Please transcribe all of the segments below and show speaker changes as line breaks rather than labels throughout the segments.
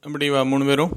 அப்படி வா மூணு பேரும்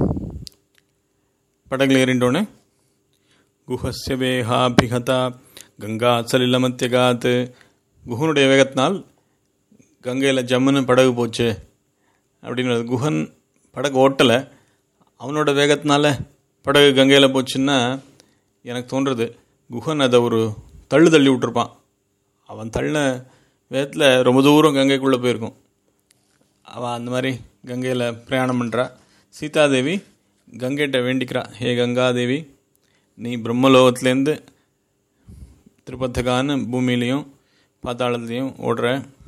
படகுல ஏறிண்டோன்னு குஹஸ்ய வேகாபிகதா கங்கா சலிலமத்தியகாத்து குஹனுடைய வேகத்தினால் கங்கையில் ஜம்முன்னு படகு போச்சு அப்படின்னு குஹன் படகு ஓட்டலை அவனோட வேகத்தினால படகு கங்கையில் போச்சுன்னா எனக்கு தோன்றுறது குஹன் அதை ஒரு தள்ளு தள்ளி விட்டுருப்பான் அவன் தள்ளின வேகத்தில் ரொம்ப தூரம் கங்கைக்குள்ளே போயிருக்கும் அவள் அந்த மாதிரி கங்கையில் பிரயாணம் பண்ணுறா சீதாதேவி கங்கைகிட்ட வேண்டிக்கிறா ஹே கங்காதேவி நீ பிரம்மலோகத்துலேருந்து திருப்பத்தகான்னு பூமியிலையும் பாத்தாளத்துலேயும் ஓடுற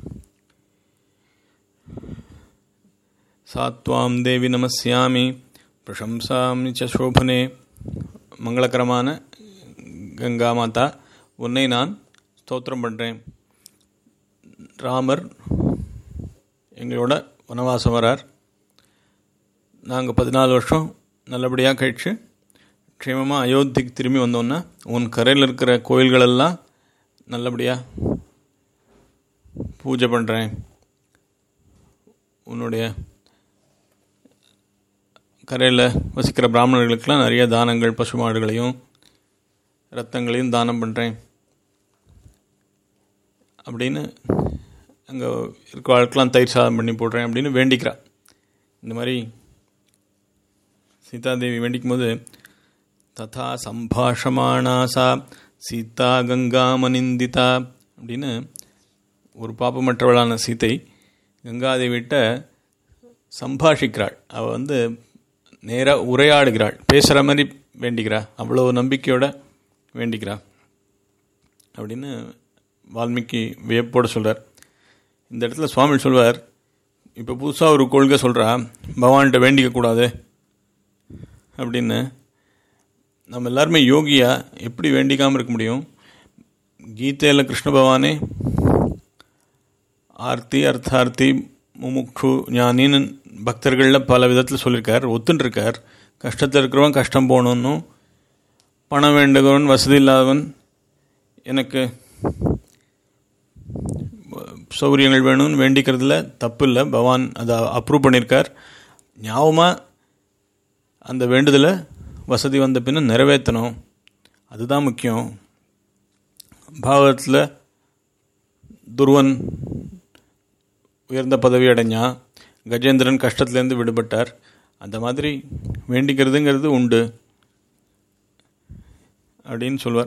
சாத்வாம் தேவி நமஸ்யாமி பிரசம்சாமி ச சோபனே மங்களகரமான கங்கா மாதா உன்னை நான் ஸ்தோத்திரம் பண்ணுறேன் ராமர் எங்களோட வனவாசம் வரார் நாங்கள் பதினாலு வருஷம் நல்லபடியாக கழித்து க்ஷேமமாக அயோத்திக்கு திரும்பி வந்தோன்னா உன் கரையில் இருக்கிற கோயில்களெல்லாம் நல்லபடியாக பூஜை பண்ணுறேன் உன்னுடைய கரையில் வசிக்கிற பிராமணர்களுக்கெல்லாம் நிறைய தானங்கள் பசுமாடுகளையும் ரத்தங்களையும் தானம் பண்ணுறேன் அப்படின்னு அங்கே இருக்க ஆளுக்கெல்லாம் தயிர் சாதம் பண்ணி போடுறேன் அப்படின்னு வேண்டிக்கிறா இந்த மாதிரி சீதாதேவி வேண்டிக்கும் போது ததா சம்பாஷமானாசா சீதா கங்காமனிந்திதா அப்படின்னு ஒரு பாப்பமற்றவளான சீதை கங்காதேவிட்ட சம்பாஷிக்கிறாள் அவள் வந்து நேராக உரையாடுகிறாள் பேசுகிற மாதிரி வேண்டிக்கிறா அவ்வளோ நம்பிக்கையோட வேண்டிக்கிறா அப்படின்னு வால்மீகி வியப்போடு சொல்கிறார் இந்த இடத்துல சுவாமி சொல்வார் இப்போ புதுசாக ஒரு கொள்கை சொல்கிறா பகவான்கிட்ட வேண்டிக்கக்கூடாது அப்படின்னு நம்ம எல்லாருமே யோகியா எப்படி வேண்டிக்காமல் இருக்க முடியும் கீதையில் கிருஷ்ண பகவானே ஆர்த்தி அர்த்தார்த்தி முமுக்ஷு ஞானின்னு பக்தர்களில் பல விதத்தில் சொல்லியிருக்கார் ஒத்துன்ட்ருக்கார் கஷ்டத்தில் இருக்கிறவன் கஷ்டம் போகணுன்னும் பணம் வேண்டுகிறவன் வசதி இல்லாதவன் எனக்கு சௌகரியங்கள் வேணும்னு வேண்டிக்கிறதுல தப்பு இல்லை பகவான் அதை அப்ரூவ் பண்ணியிருக்கார் ஞாபகமாக அந்த வேண்டுதலை வசதி வந்த பின்ன நிறைவேற்றணும் அதுதான் முக்கியம் பாகவத்தில் துருவன் உயர்ந்த பதவி அடைஞ்சான் கஜேந்திரன் கஷ்டத்துலேருந்து விடுபட்டார் அந்த மாதிரி வேண்டிக்கிறதுங்கிறது உண்டு அப்படின்னு சொல்வார்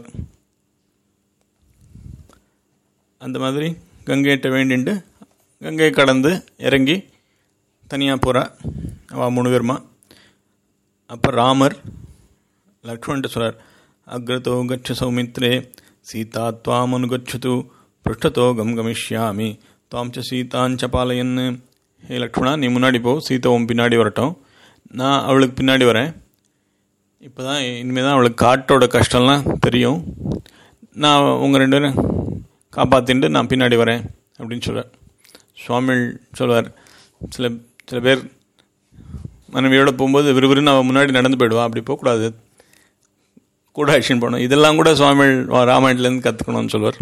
அந்த மாதிரி கங்கையிட்ட வேண்டிண்டு கங்கையை கடந்து இறங்கி தனியாக போகிறா அவள் மூணு பேருமா அப்போ ராமர் லக்ஷ்மண்ட்டு சொல்கிறார் அக்ரதோ கச்ச சௌமித்ரே சீதா துவாம் அனுகச்சது பிருஷ்டத்தோ கம் கமிஷ்யாமி துவாம் ச சீதாஞ்ச பாலையன்னு ஹே லக்ஷ்மணா நீ முன்னாடி போ சீதா உன் பின்னாடி வரட்டும் நான் அவளுக்கு பின்னாடி வரேன் இப்போ தான் இனிமேல் தான் அவளுக்கு காட்டோட கஷ்டம்லாம் தெரியும் நான் உங்கள் ரெண்டு பேரும் காப்பாற்றிட்டு நான் பின்னாடி வரேன் அப்படின்னு சொல்கிறார் சுவாமி சொல்வார் சில சில பேர் மனைவியோட போகும்போது விறுவிறுன்னு அவன் முன்னாடி நடந்து போயிடுவான் அப்படி போகக்கூடாது கூட ஆக்ஷன் பண்ணணும் இதெல்லாம் கூட சுவாமி ராமாயணத்துலேருந்து கற்றுக்கணும்னு சொல்வார்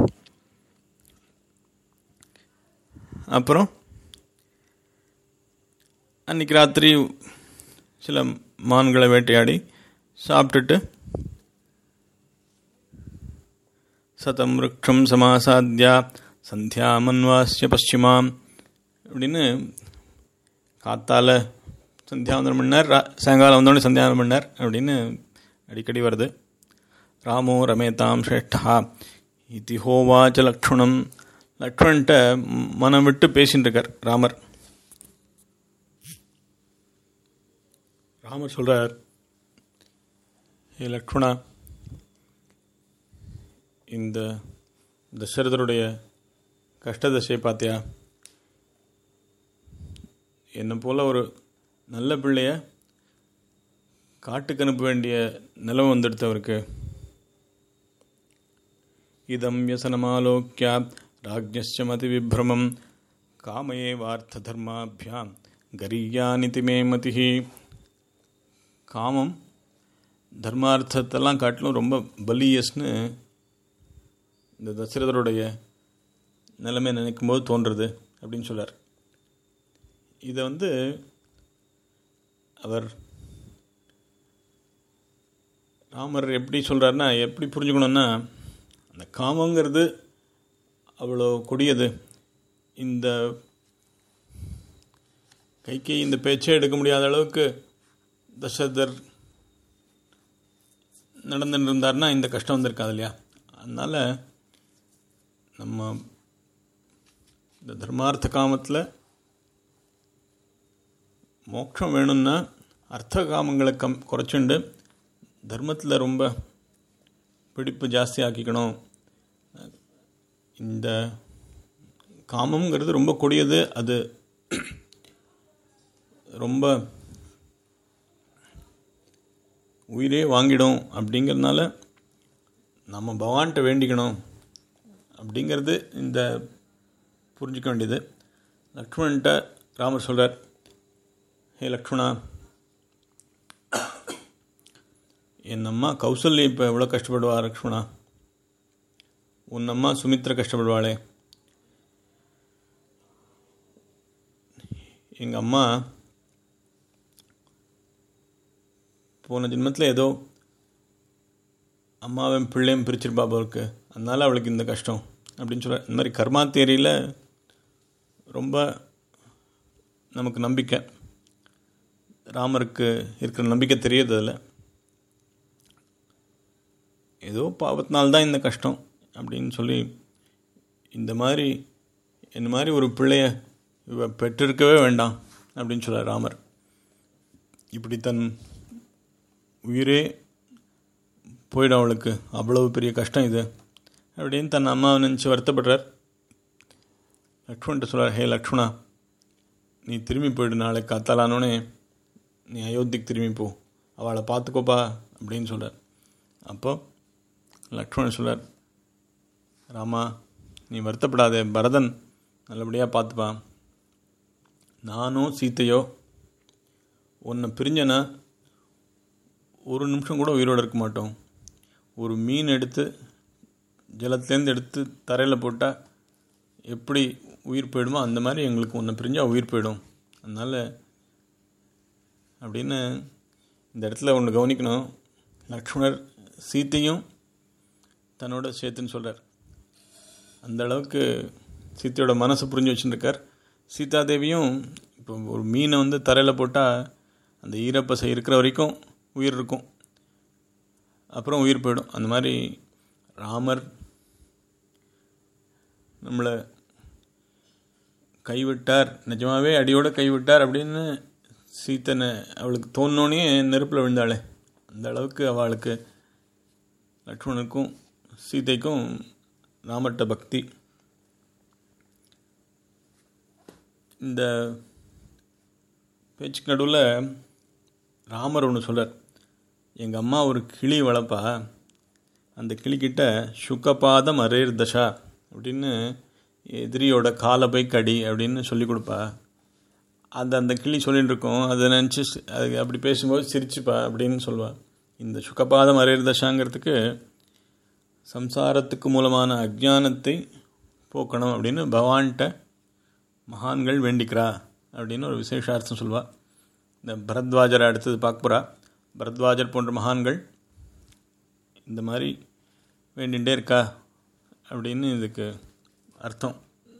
அப்புறம் அன்றைக்கி ராத்திரி சில மான்களை வேட்டையாடி சாப்பிட்டுட்டு சதம் விரக்ஷம் சமாசாத்தியா சந்தியாமன்வாசிய பশ্চিமாம் அப்படின்னு காத்தால சந்தியாவந்தனம் பண்ணார் சாயங்காலம் வந்தோடனே சந்தியாவந்தனம் பண்ணார் அப்படின்னு அடிக்கடி வருது ராமோ ரமேதாம் ஸ்ரேஷ்டா இது ஹோவாச்ச லக்ஷ்மணம் லக்ஷ்மண்கிட்ட மனம் விட்டு பேசின்னு இருக்கார் ராமர் ராமர் சொல்கிறார் ஏ லக்ஷ்மணா இந்த தசரதருடைய கஷ்டதசையை பார்த்தியா என்னை போல் ஒரு நல்ல பிள்ளைய காட்டுக்கு அனுப்ப வேண்டிய நிலம் வந்துடுத்து அவருக்கு இதம் வியசனமாலோக்கியா ராஜ்யஸ்ய மதி விப்ரமம் காமையே வார்த்த தர்மாபியாம் கரியானிதி மே மதிஹி காமம் தர்மார்த்தத்தெல்லாம் காட்டிலும் ரொம்ப பலியஸ்னு இந்த தசரதருடைய நிலைமை நினைக்கும் போது தோன்றுறது அப்படின்னு சொல்லார் இதை வந்து அவர் ராமர் எப்படி சொல்கிறாருன்னா எப்படி புரிஞ்சுக்கணுன்னா அந்த காமங்கிறது அவ்வளோ கொடியது இந்த கைக்கு இந்த பேச்சே எடுக்க முடியாத அளவுக்கு தசரதர் நடந்துட்டு இருந்தார்னா இந்த கஷ்டம் வந்திருக்காது இல்லையா அதனால் நம்ம இந்த தர்மார்த்த காமத்தில் மோட்சம் வேணும்னா அர்த்த காமங்களை கம் குறைச்சுண்டு தர்மத்தில் ரொம்ப பிடிப்பு ஜாஸ்தி ஆக்கிக்கணும் இந்த காமங்கிறது ரொம்ப கொடியது அது ரொம்ப உயிரே வாங்கிடும் அப்படிங்கிறதுனால நம்ம பகவான்கிட்ட வேண்டிக்கணும் அப்படிங்கிறது இந்த புரிஞ்சிக்க வேண்டியது லக்ஷ்மண்கிட்ட ராமர் சொல்கிறார் ஹே லக்ஷ்மணா என் அம்மா கௌசல்யா இப்போ எவ்வளோ கஷ்டப்படுவா லக்ஷ்மணா உன் அம்மா சுமித்ரா கஷ்டப்படுவாளே எங்கள் அம்மா போன ஜென்மத்தில் ஏதோ அம்மாவும் பிள்ளையும் பிரிச்சிருப்பா போருக்கு அதனால் அவளுக்கு இந்த கஷ்டம் அப்படின்னு சொல்ல இந்த மாதிரி கர்மா தேரியில் ரொம்ப நமக்கு நம்பிக்கை ராமருக்கு இருக்கிற நம்பிக்கை தெரியுது அதில் ஏதோ பாவத்தினால்தான் இந்த கஷ்டம் அப்படின்னு சொல்லி இந்த மாதிரி இந்த மாதிரி ஒரு பிள்ளைய இவ பெற்றிருக்கவே வேண்டாம் அப்படின்னு சொல்ல ராமர் இப்படி தன் உயிரே போயிடும் அவளுக்கு அவ்வளவு பெரிய கஷ்டம் இது அப்படின்னு தன் அம்மாவை நினச்சி வருத்தப்படுறார் லக்ஷ்மண்கிட்ட சொல்கிறார் ஹே லக்ஷ்மணா நீ திரும்பி போயிடு நாளைக்கு காத்தாலானோடனே நீ அயோத்திக்கு திரும்பி போ அவளை பார்த்துக்கோப்பா அப்படின்னு சொல்கிறார் அப்போ லக்ஷ்மணன் சொல்கிறார் ராமா நீ வருத்தப்படாதே பரதன் நல்லபடியாக பார்த்துப்பான் நானோ சீத்தையோ உன்னை பிரிஞ்சனா ஒரு நிமிஷம் கூட உயிரோடு இருக்க மாட்டோம் ஒரு மீன் எடுத்து ஜலத்துலேருந்து எடுத்து தரையில் போட்டால் எப்படி உயிர் போயிடுமோ அந்த மாதிரி எங்களுக்கு ஒன்று பிரிஞ்சால் உயிர் போயிடும் அதனால் அப்படின்னு இந்த இடத்துல ஒன்று கவனிக்கணும் லக்ஷ்மணர் சீத்தையும் தன்னோட சேர்த்துன்னு சொல்கிறார் அந்த அளவுக்கு சீத்தையோட மனசை புரிஞ்சு வச்சுருக்கார் சீதாதேவியும் இப்போ ஒரு மீனை வந்து தரையில் போட்டால் அந்த ஈரப்பசை இருக்கிற வரைக்கும் உயிர் இருக்கும் அப்புறம் உயிர் போயிடும் அந்த மாதிரி ராமர் நம்மளை கைவிட்டார் நிஜமாகவே அடியோடு கைவிட்டார் அப்படின்னு சீத்தனை அவளுக்கு தோணுனோடனே நெருப்பில் விழுந்தாளே அந்த அளவுக்கு அவளுக்கு லக்ஷ்மணனுக்கும் சீதைக்கும் ராமர்கிட்ட பக்தி இந்த பேச்சுக்கு நடுவில் ராமர் ஒன்று சொல்கிறார் எங்கள் அம்மா ஒரு கிளி வளர்ப்பா அந்த கிளிக்கிட்ட சுக்கபாதம் அரேர் தஷா அப்படின்னு எதிரியோட காலை போய் கடி அப்படின்னு சொல்லி கொடுப்பா அந்த அந்த கிளி சொல்லிட்டு இருக்கோம் அதை நினச்சி அது அப்படி பேசும்போது சிரிச்சுப்பா அப்படின்னு சொல்லுவாள் இந்த சுக்கபாதம் அரேர் தஷாங்கிறதுக்கு சம்சாரத்துக்கு மூலமான அஜானத்தை போக்கணும் அப்படின்னு பகவான்கிட்ட மகான்கள் வேண்டிக்கிறா அப்படின்னு ஒரு விசேஷார்த்தம் சொல்வாள் இந்த பரத்வாஜரை அடுத்தது பார்க்க போகிறா பரத்வாஜர் போன்ற மகான்கள் இந்த மாதிரி வேண்டிகிட்டே இருக்கா அப்படின்னு இதுக்கு அர்த்தம்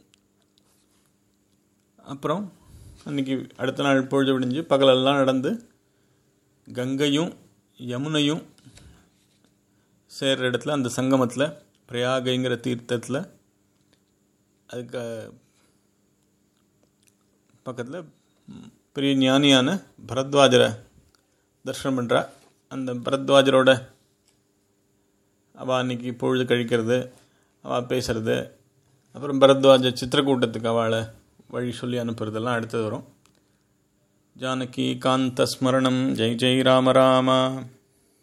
அப்புறம் அன்றைக்கி அடுத்த நாள் பொழுது விடிஞ்சு பகலெல்லாம் நடந்து கங்கையும் யமுனையும் சேர்கிற இடத்துல அந்த சங்கமத்தில் பிரயாகைங்கிற தீர்த்தத்தில் அதுக்கு பக்கத்தில் பெரிய ஞானியான பரத்வாஜரை தர்ஷனம் பண்ணுறா அந்த பரத்வாஜரோட அவள் அன்றைக்கி பொழுது கழிக்கிறது அவள் பேசுறது அப்புறம் பரத்வாஜ சித்திரக்கூட்டத்துக்கு அவளை வழி சொல்லி அனுப்புறதெல்லாம் அடுத்தது வரும் ஜானகி காந்த ஸ்மரணம் ஜெய் ஜெய் ராம ராமா